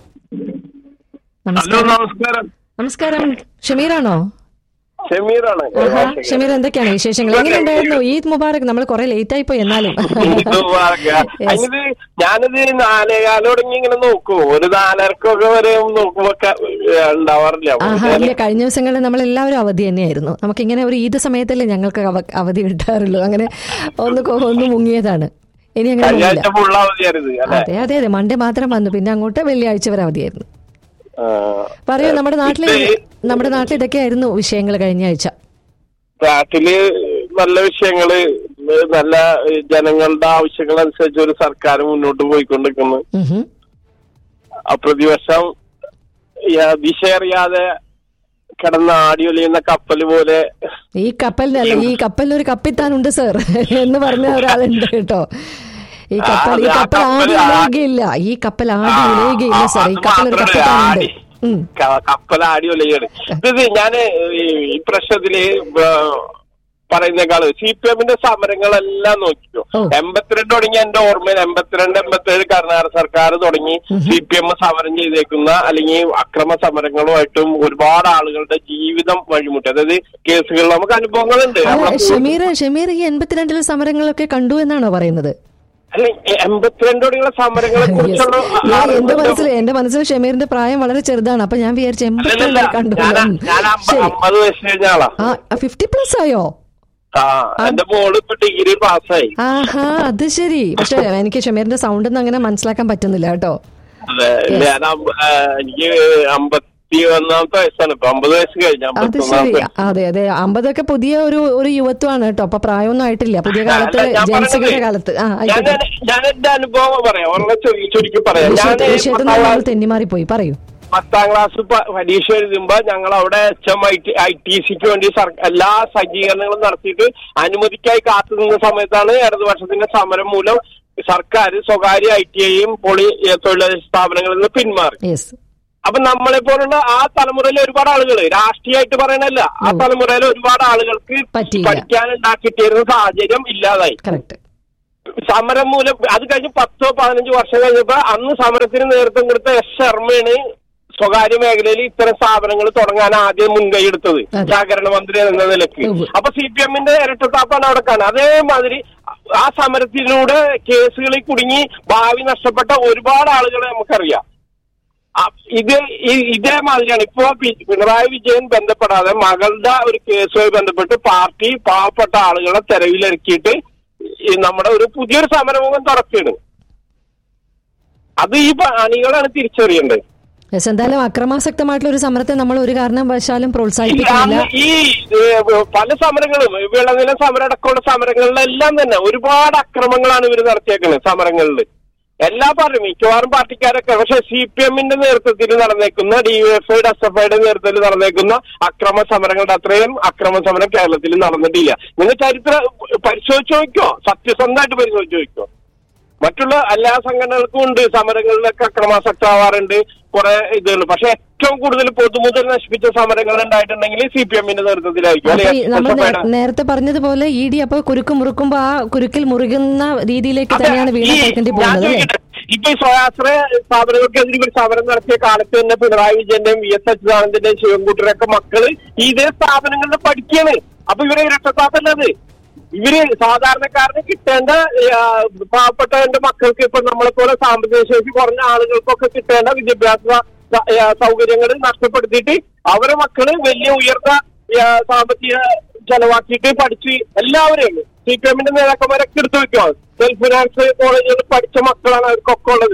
ഹലോ നമസ്കാരം നമസ്കാരം നമസ്കാരം ഷമീറാണോ ഷമീറാണ് ആഹാ, ഷമീർ എന്തൊക്കെയാണ് വിശേഷങ്ങൾ എങ്ങനെയുണ്ടായിരുന്നു ഈദ് മുബാറക് നമ്മൾ കുറെ ലേറ്റ് ആയി പോയി എന്നാലും Yes. അതിന് ഞാനിത് നാലേകാലം തുടങ്ങി ഇങ്ങനെ നോക്കും ഒരു നാലരക്കൊക്കെ വരെ നോക്കുമ്പോ ക- ഉണ്ടാവാറില്ല ആഹാ ഇല്ല കഴിഞ്ഞ ദിവസങ്ങളിൽ നമ്മൾ എല്ലാവരും അവധി തന്നെയായിരുന്നു നമുക്ക് ഇങ്ങനെ ഒരു ഈദ് സമയത്തല്ലേ ഞങ്ങൾക്ക് അവ- അവധി കിട്ടാറുള്ളൂ അങ്ങനെ ഒന്ന് കൊ- ഒന്ന് മുങ്ങിയതാണ് ഇനി അങ്ങനെ കഴിഞ്ഞ മുങ്ങില്ല ആഴ്ച ഫുൾ അവധിയായിരുന്നു അല്ലെ അതെ അതെ അതെ മൺഡേ മാത്രം വന്നു പിന്നെ അങ്ങോട്ട് വെള്ളിയാഴ്ച വരെ അവധിയായിരുന്നു പറയൂ നമ്മുടെ നാട്ടിൽ നമ്മുടെ നാട്ടിൽ ഇതൊക്കെയായിരുന്നു വിഷയങ്ങൾ കഴിഞ്ഞ ആഴ്ച നാട്ടില് നല്ല വിഷയങ്ങള് നല്ല ജനങ്ങളുടെ ആവശ്യങ്ങൾ അനുസരിച്ച് ഒരു സർക്കാർ മുന്നോട്ട് പോയിക്കൊണ്ടിരിക്കുന്നു ഉം ഹും. ആ പ്രതിവർഷം ഈ ദിശ അറിയാതെ കിടന്ന് ആടി ഒലിയുന്ന കപ്പൽ പോലെ ഈ കപ്പലിനല്ല ഈ കപ്പലിന് ഒരു കപ്പിത്താനുണ്ട് സർ എന്ന് പറഞ്ഞ ഒരാളുണ്ട് കേട്ടോ ഈ കപ്പൽ ഈ ആ, ആ കപ്പൽ ആടി കപ്പൽ ആ- ഉലയുകയില്ല ഈ കപ്പൽ ആടി ആ, ഉലയുകയില്ല ആ, സർ ഈ അത് കപ്പൽ ഒരു മാത്രമല്ല, കപ്പിത്താനുണ്ട് ആടി. ഉം. ക- കപ്പൽ ആടി ഒലയാണ് ഇത് ഞാന് ഈ- ഈ പ്രശ്നത്തില് ഏഹ് പറയുന്നേക്കാള് സി പി എമ്മിന്റെ സമരങ്ങളെല്ലാം നോക്കിയോ ഓ. എൺപത്തിരണ്ട് തുടങ്ങി എന്റെ ഓർമ്മയിൽ എൺപത്തിരണ്ട് എൺപത്തേഴ് കർണാടക സർക്കാർ തുടങ്ങി സി പി എം സമരം ചെയ്തേക്കുന്ന അല്ലെങ്കിൽ അക്രമ സമരങ്ങളുമായിട്ടും ഒരുപാട് ആളുകളുടെ ജീവിതം വഴിമുട്ടി അതായത് കേസുകൾ നമുക്ക് അനുഭവങ്ങളുണ്ട് അല്ല നമ്മളെ ഷമീർ ഷമീർ ഈ എൺപത്തിരണ്ടിലെ സമരങ്ങളൊക്കെ കണ്ടു എന്നാണോ പറയുന്നത് അല്ല എൺപത്തിരണ്ടോടെയുള്ള സമരങ്ങളെ കുറിച്ചുള്ള ഞാൻ എന്റെ മനസ്സിൽ എന്റെ മനസ്സിൽ ഷമീറിന്റെ പ്രായം വളരെ ചെറുതാണ് അപ്പൊ ഞാൻ വിചാരിച്ചു അല്ലല്ല, എൺപത്തി കണ്ടു ഞാൻ ഞാൻ അമ്പ- ശരി അമ്പത് വയസ്സ് കഴിഞ്ഞ ആളാ ആ ഫിഫ്റ്റി പ്ലസ് ആയോ ആ എന്റെ മോള് ഇപ്പൊ ഡിഗ്രി പാസ്സായി ആഹാ അത് ശരി പക്ഷെ എനിക്ക് ഷമീറിന്റെ സൗണ്ട് ഒന്നും അങ്ങനെ മനസ്സിലാക്കാൻ പറ്റുന്നില്ല കേട്ടോ അതെ ഞാൻ അമ്പ- ആ, എനിക്ക് അമ്പത്തി ഒന്നാമത്തെ വയസ്സാണ് ഇപ്പൊ അമ്പത് വയസ്സ് കഴിഞ്ഞ അത് അമ്പത്തി ശരി ഒന്നാമത്തെ അതെ അതെ അമ്പതൊക്കെ പുതിയ ഒരു ഒരു യുവത്വമാണ് കേട്ടോ അപ്പൊ പ്രായമൊന്നും ആയിട്ടില്ല പുതിയ കാലത്ത് അല്ല, ഞാൻ ജെൻസുകളുടെ പറഞ്ഞത് കാലത്ത് ആ ഞാൻ ആയിക്കോട്ടെ ഞാൻ എന്റെ അനുഭവം പറയാം ഒരെണ്ണം ചുരുക്കി ചുരുക്കി പറയാം ഞാൻ വിഷയത്തിൽ വിഷയത്തിൽ പത്താം നമ്മൾ ക്ലാസ് തെന്നിമാറിപ്പോയി പറയൂ പത്താം ക്ലാസ് പ- പരീക്ഷ എഴുതുമ്പോ ഞങ്ങൾ അവിടെ H M I T I T സിക്ക് വേണ്ടി സർ- എല്ലാ സജ്ജീകരണങ്ങളും നടത്തിയിട്ട് അനുമതിക്കായി കാത്തു നിന്ന സമയത്താണ് ഇടതുപക്ഷത്തിന്റെ സമരം മൂലം സർക്കാർ സ്വകാര്യ ഐ ടി ഐയും പൊളി ഏ, തൊഴിലാളി സ്ഥാപനങ്ങളിൽ നിന്ന് പിന്മാറി യെസ് അപ്പൊ നമ്മളെ പോലുള്ള ആ തലമുറയിലെ ഒരുപാട് ആളുകൾ രാഷ്ട്രീയമായിട്ട് പറയണല്ല ആ തലമുറയിലെ ഒരുപാട് ആളുകൾക്ക് പറ്റിയില്ല. പഠിക്കാൻ ഉണ്ടാക്കിയിട്ടിരുന്ന സാഹചര്യം ഇല്ലാതായി കറക്റ്റ് സമരം മൂലം അത് കഴിഞ്ഞ് പത്തോ പതിനഞ്ച് വർഷം കഴിഞ്ഞപ്പോ അന്ന് സമരത്തിന് നേതൃത്വം കൊടുത്ത എസ് ശർമ്മയാണ് സ്വകാര്യ മേഖലയിൽ ഇത്തരം സ്ഥാപനങ്ങൾ തുടങ്ങാൻ ആദ്യം മുൻകൈ എടുത്തത് അതെ. സഹകരണ മന്ത്രി എന്ന നിലയ്ക്ക് ഉവ്വ്. അപ്പൊ സി പി എമ്മിന്റെ ഇരട്ടത്താപ്പാണ് അവിടെ കാണുന്നത് അതേമാതിരി ആ സമരത്തിലൂടെ കേസുകളിൽ കുടുങ്ങി ഭാവി നഷ്ടപ്പെട്ട ഒരുപാട് ആളുകളെ നമുക്കറിയാം ആ, ഇത് ഈ- ഇതേമാതിരിയാണ് ഇപ്പോ പി- പിണറായി വിജയൻ ബന്ധപ്പെടാതെ മകളുടെ ഒരു കേസുമായി ബന്ധപ്പെട്ട് പാർട്ടി പാവപ്പെട്ട ആളുകളെ തെരവിലിറക്കിയിട്ട് ഈ നമ്മുടെ ഒരു പുതിയൊരു സമരമുഖം തുറക്കുകയാണ് അത് ഈ പ- അണികളാണ് തിരിച്ചറിയേണ്ടത് യെസ് എന്തായാലും അക്രമാസക്തമായിട്ടുള്ള ഒരു സമരത്തെ നമ്മൾ ഒരു കാരണവശാലും പ്രോത്സാഹിപ്പിക്കുന്നില്ല ഇതാണ് ഈ ഏ, പല സമരങ്ങളും വിളനില സമരം അടക്കമുള്ള സമരങ്ങളിലെല്ലാം തന്നെ ഒരുപാട് അക്രമങ്ങളാണ് ഇവർ നടത്തിയേക്കുന്നത് സമരങ്ങളിൽ എല്ലാ പാർട്ടിയും മിക്കവാറും പാർട്ടിക്കാരൊക്കെ പക്ഷെ സി പി എമ്മിന്റെ നേതൃത്വത്തിൽ നടന്നേക്കുന്ന ഡിവൈഎഫ്ഐയുടെ എസ് എഫ് ഐയുടെ നേതൃത്വത്തിൽ നടന്നേക്കുന്ന അക്രമ സമരങ്ങളുടെ അത്രയും അക്രമ സമരം കേരളത്തിൽ നടന്നിട്ടില്ല നിങ്ങൾ ചരിത്രം പരിശോധിച്ച് നോക്കോ സത്യസന്ധമായിട്ട് പരിശോധിച്ച് നോക്കോ മറ്റുള്ള എല്ലാ സംഘടനകൾക്കും ഉണ്ട് സമരങ്ങളിലൊക്കെ അക്രമാസക്തമാവാറുണ്ട് കുറെ ഇതുകൾ പക്ഷെ ഏറ്റവും കൂടുതൽ പൊതുമുതൽ നശിപ്പിച്ച സമരങ്ങൾ ഉണ്ടായിട്ടുണ്ടെങ്കിൽ സി പി എമ്മിന്റെ നേതൃത്വത്തിലായിരിക്കും അപ്പൊ ഈ അല്ലെങ്കിൽ നമ്മൾ നേ- SFI യുടെ. നേരത്തെ പറഞ്ഞതുപോലെ ഇ ഡി അപ്പൊ കുരുക്ക് മുറുക്കുമ്പോ ആ കുരുക്കിൽ മുറുകുന്ന രീതിയിലേക്ക് അതെ, തന്നെയാണ് വീണ ഈ തൈക്കണ്ടി ഞാൻ പോകുന്നത് അല്ലേ ചോദിക്കട്ടെ, ഇപ്പൊ ഈ സ്വയാശ്രയ സ്ഥാപനങ്ങൾക്കെതിരെ ഇവർ സമരം നടത്തിയ കാലത്ത് തന്നെ പിണറായി വിജയന്റെയും വി എസ് അച്യുതാനന്ദന്റെയും ശിവൻകുട്ടിയുടെ മക്കള് ഇതേ സ്ഥാപനങ്ങളിൽ പഠിക്കാണ് അപ്പൊ ഇവരെ ഇരട്ടത്താപ്പല്ലത് ഇവര് സാധാരണക്കാരന് കിട്ടേണ്ട ആ, പാവപ്പെട്ടവന്റെ മക്കൾക്ക് ഇപ്പൊ നമ്മളെ പോലെ സാമ്പത്തിക ശേഷി കുറഞ്ഞ ആളുകൾക്കൊക്കെ കിട്ടേണ്ട വിദ്യാഭ്യാസ സ- ആ, സൗകര്യങ്ങൾ നഷ്ടപ്പെടുത്തിയിട്ട് അവരെ മക്കള് വലിയ ഉയർന്ന ആ, സാമ്പത്തിക ചെലവാക്കിയിട്ട് പഠിച്ച് എല്ലാവരെയും സി പി എമ്മിന്റെ നേതാക്കന്മാരൊക്കെ എടുത്തു വെക്കുക സെൽഫ് ഫിനാൻസ് കോളേജുകളിൽ പഠിച്ച മക്കളാണ് അവർക്കൊക്കെ ഉള്ളത്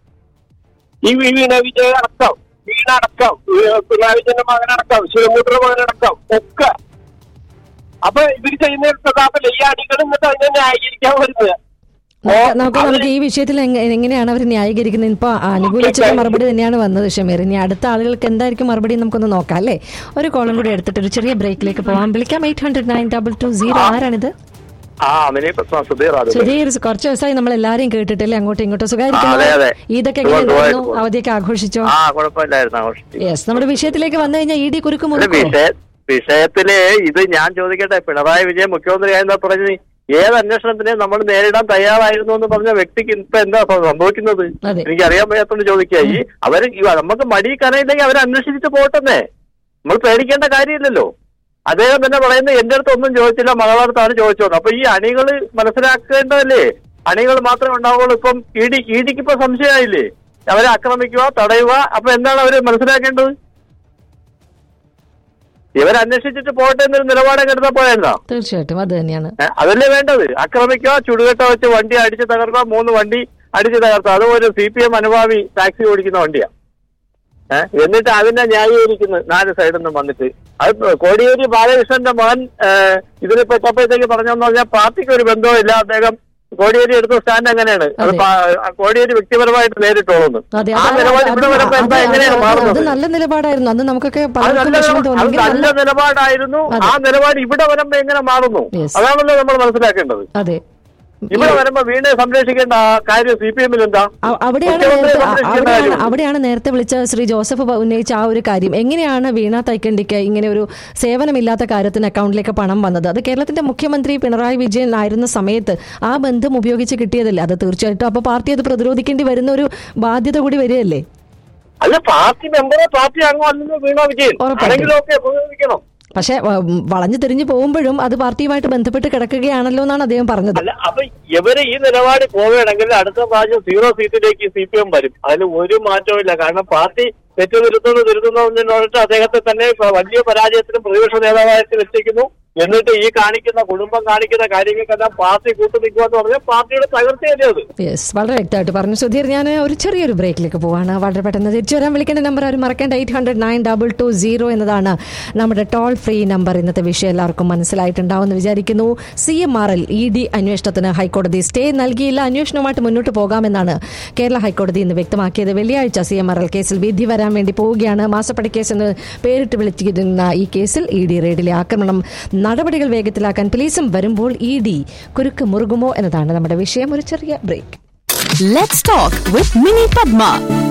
ഈ വി- വീണ വിജയ അടക്കം വീണ അടക്കം ഏഹ് പിണറായി വിജയന്റെ മകനടക്കം ശിവമുദ്ര മകനടക്കം ഒക്കെ അപ്പൊ ഇവര് ചെയ്യുന്ന പ്രതാപല്ല ഈ അടികൾ എന്നിട്ട് അതിനെ ന്യായീകരിക്കാൻ വരുന്നത് നമുക്ക് നമുക്ക് അത് നമുക്ക് ഈ വിഷയത്തിൽ എങ്ങ- എങ്ങനെയാണ് അവർ ന്യായീകരിക്കുന്നത് ഇപ്പൊ അനുകൂലിച്ചുള്ള മറുപടി തന്നെയാണ് വന്നത് ഷമീർ ഇനി അടുത്ത ആളുകൾക്ക് എന്തായിരിക്കും മറുപടി നമുക്കൊന്ന് നോക്കാം അല്ലേ ഒരു കോളം കൂടി എടുത്തിട്ട് ഒരു ചെറിയ ബ്രേക്കിലേക്ക് പോവാം വിളിക്കാം eight hundred nine double two zero ആരാണിത് ആ മിനി പത്മ സുധീർ അത് സുധീർ കുറച്ച് ദിവസമായി നമ്മൾ എല്ലാരെയും കേട്ടിട്ടില്ലേ അങ്ങോട്ടും ഇങ്ങോട്ടും ആ, അതെ, അതെ. സുഖമായിരിക്കുന്നു ഇതൊക്കെ സുഖം, എങ്ങനെയായിരുന്നു സുഖമായിട്ട് അവധിയൊക്കെ ആഘോഷിച്ചോ ആ കുഴപ്പമില്ലായിരുന്നു ആഘോഷിച്ചു യെസ് നമ്മുടെ വിഷയത്തിലേക്ക് വന്നു കഴിഞ്ഞാൽ ഇ ഡി കുരുക്ക് ഒരു മുറുക്കോ വിഷയ വിഷയത്തില് ഇത് ഞാൻ ചോദിക്കട്ടെ പിണറായി വിജയൻ മുഖ്യമന്ത്രിയായെന്നാ പറഞ്ഞ് ഏത് അന്വേഷണത്തിനെ നമ്മൾ നേരിടാൻ തയ്യാറായിരുന്നു എന്ന് പറഞ്ഞ വ്യക്തിക്ക് ഇപ്പൊ എന്താ സംഭവിക്കുന്നത് അതെ. എനിക്ക് അറിയാൻ വയ്യാത്തോണ്ട് ചോദിക്കുക ഈ അവര് ഈ നമുക്ക് മടി കരയില്ലെങ്കിൽ അവരെ അന്വേഷിച്ചിട്ട് പോട്ടെന്നേ നമ്മൾ പേടിക്കേണ്ട കാര്യമില്ലല്ലോ അദ്ദേഹം തന്നെ പറയുന്നത് എന്റെ അടുത്ത് ഒന്നും ചോദിച്ചില്ല മകളടുത്താണ് ചോദിച്ചത് അപ്പൊ ഈ അണികള് മനസ്സിലാക്കേണ്ടതല്ലേ അണികൾ മാത്രമേ ഉണ്ടാവുള്ളൂ ഇപ്പം ഇ ഡി ഇ ഡിക്ക് ഇപ്പൊ സംശയമായില്ലേ അവരെ ആക്രമിക്കുക തടയുക അപ്പൊ എന്താണ് അവര് മനസ്സിലാക്കേണ്ടത് ഇവരെ അന്വേഷിച്ചിട്ട് പോട്ടെ എന്നൊരു നിലപാടൊക്കെ എടുത്താൽ പോയെന്താ തീർച്ചയായിട്ടും അത് തന്നെയാണ് ഏ, അതല്ലേ വേണ്ടത് ആക്രമിക്കുക ചുടുകെട്ട വെച്ച് വണ്ടി അടിച്ച് തകർക്കുക മൂന്ന് വണ്ടി അടിച്ച് തകർക്കുക അതുപോലെ സി പി എം അനുഭാവി ടാക്സി ഓടിക്കുന്ന വണ്ടിയാ ഏഹ് എന്നിട്ട് അതിനെ ന്യായീകരിക്കുന്നു നാല് സൈഡിൽ നിന്നും വന്നിട്ട് അത് കോടിയേരി ബാലകൃഷ്ണന്റെ മകൻ ഏഹ് ഇതിനെ പറ്റപ്പോഴത്തേക്ക് പറഞ്ഞെന്ന് പറഞ്ഞാൽ പാർട്ടിക്ക് ഒരു ബന്ധവും ഇല്ല അദ്ദേഹം കോടിയേരി എടുത്ത സ്റ്റാൻഡ് അങ്ങനെയാണ് അത് അതെ. പാ- കോടിയേരി വ്യക്തിപരമായിട്ട് നേരിട്ടോളുന്നു അതെ ആ അത് നിലപാട് അത് ഇവിടെ വരുമ്പോ അത് എന്താ അത് എങ്ങനെയാണ് അത് മാറുന്നത് അത് നല്ല നിലപാടായിരുന്നു അന്ന് നമുക്കൊക്കെ അത് പലർക്കും നല്ല വിഷമം അത് തോന്നി നല്ല നിലപാടായിരുന്നു അതെ. ആ നിലപാട് ഇവിടെ വരുമ്പോ എങ്ങനെ മാറുന്നു Yes. അതാണല്ലോ നമ്മൾ മനസ്സിലാക്കേണ്ടത് അതെ ഇവിടെ വരുമ്പോ വീണെ സംരക്ഷിക്കേണ്ട ആ കാര്യം സി പി എമ്മിൽ എന്താ അ- അവിടെയാണ് മുഖ്യമന്ത്രിയെ നേരത്തെ അ- സംരക്ഷിക്കേണ്ട അവിടെയാണ് കാര്യം അവിടെയാണ് നേരത്തെ വിളിച്ച ശ്രീ ജോസഫ് പ- ഉന്നയിച്ച ആ ഒരു കാര്യം എങ്ങനെയാണ് വീണ തൈക്കണ്ടിക്ക് ഇങ്ങനെ ഒരു സേവനമില്ലാത്ത കാര്യത്തിന് അക്കൗണ്ടിലേക്ക് പണം വന്നത് അത് കേരളത്തിന്റെ മുഖ്യമന്ത്രി പിണറായി വിജയൻ ആയിരുന്ന സമയത്ത് ആ ബന്ധം ഉപയോഗിച്ച് കിട്ടിയതല്ലേ അത് തീർച്ചയായിട്ടും അപ്പൊ പാർട്ടി അത് പ്രതിരോധിക്കേണ്ടി വരുന്ന ഒരു ബാധ്യത കൂടി വരികയല്ലേ അല്ല പാർട്ടി മെമ്പറെ പാർട്ടി അംഗം അല്ലെന്ന് വീണ വിജയൻ ഉറപ്പായിട്ടും. ആരെങ്കിലും ഒക്കെ പ്രതിനിധിക്കണം പക്ഷെ ഉം, വളഞ്ഞു തിരിഞ്ഞു പോകുമ്പോഴും അത് പാർട്ടിയുമായിട്ട് ബന്ധപ്പെട്ട് കിടക്കുകയാണല്ലോ എന്നാണ് അദ്ദേഹം പറഞ്ഞത് അല്ല അപ്പൊ ഇവര് ഈ നിലപാട് പോവുകയാണെങ്കിൽ അടുത്ത പ്രാവശ്യം സീറോ സീറ്റിലേക്ക് സി പി എം വരും അതിൽ ഒരു മാറ്റവും ഇല്ല കാരണം പാർട്ടി തെറ്റ് തിരുത്തുന്നു തിരുത്തുന്നു എന്ന് പറഞ്ഞിട്ട് അദ്ദേഹത്തെ തന്നെ ഇപ്പൊ വലിയ പരാജയത്തിനും പ്രതിപക്ഷ നേതാവായിട്ട് വെച്ചിരിക്കുന്നു എന്നിട്ട് ഈ കാണിക്കുന്ന കുടുംബം കാണിക്കുന്ന കാര്യങ്ങൾക്കെല്ലാം പാർട്ടി കൂട്ടു നിൽക്കുക എന്ന് പറഞ്ഞാൽ പാർട്ടിയുടെ തകർച്ചയല്ലേ അത് യെസ് വളരെ വ്യക്തമായിട്ട് പറഞ്ഞു സുധീർ ഞാൻ ഒരു ചെറിയൊരു ബ്രേക്കിലേക്ക് പോവാണ് വളരെ പെട്ടെന്ന് തിരിച്ചു വരാൻ വിളിക്കേണ്ട നമ്പർ ആരും മറക്കേണ്ട eight hundred nine double two zero എന്നതാണ് നമ്മുടെ ടോൾ ഫ്രീ നമ്പർ ഇന്നത്തെ വിഷയം എല്ലാവർക്കും മനസ്സിലായിട്ടുണ്ടാവുമെന്ന് വിചാരിക്കുന്നു C M R L E D അന്വേഷണത്തിന് ഹൈക്കോടതി സ്റ്റേ നൽകിയില്ല അന്വേഷണവുമായിട്ട് മുന്നോട്ട് പോകാമെന്നാണ് കേരള ഹൈക്കോടതി ഇന്ന് വ്യക്തമാക്കിയത് വെള്ളിയാഴ്ച സി എം ആർ എൽ കേസിൽ വിധി വരാൻ വേണ്ടി പോവുകയാണ് മാസപ്പടി കേസ് എന്ന് പേരിട്ട് വിളിച്ചിരുന്ന ഈ കേസിൽ ഇ ഡി റെയ്ഡിലെ ആക്രമണം നടപടികൾ വേഗത്തിലാക്കാൻ പോലീസും വരുമ്പോൾ ഇ ഡി കുരുക്ക് മുറുകുമോ എന്നതാണ് നമ്മുടെ വിഷയം ഒരു ചെറിയ break Let's talk with Mini Padma.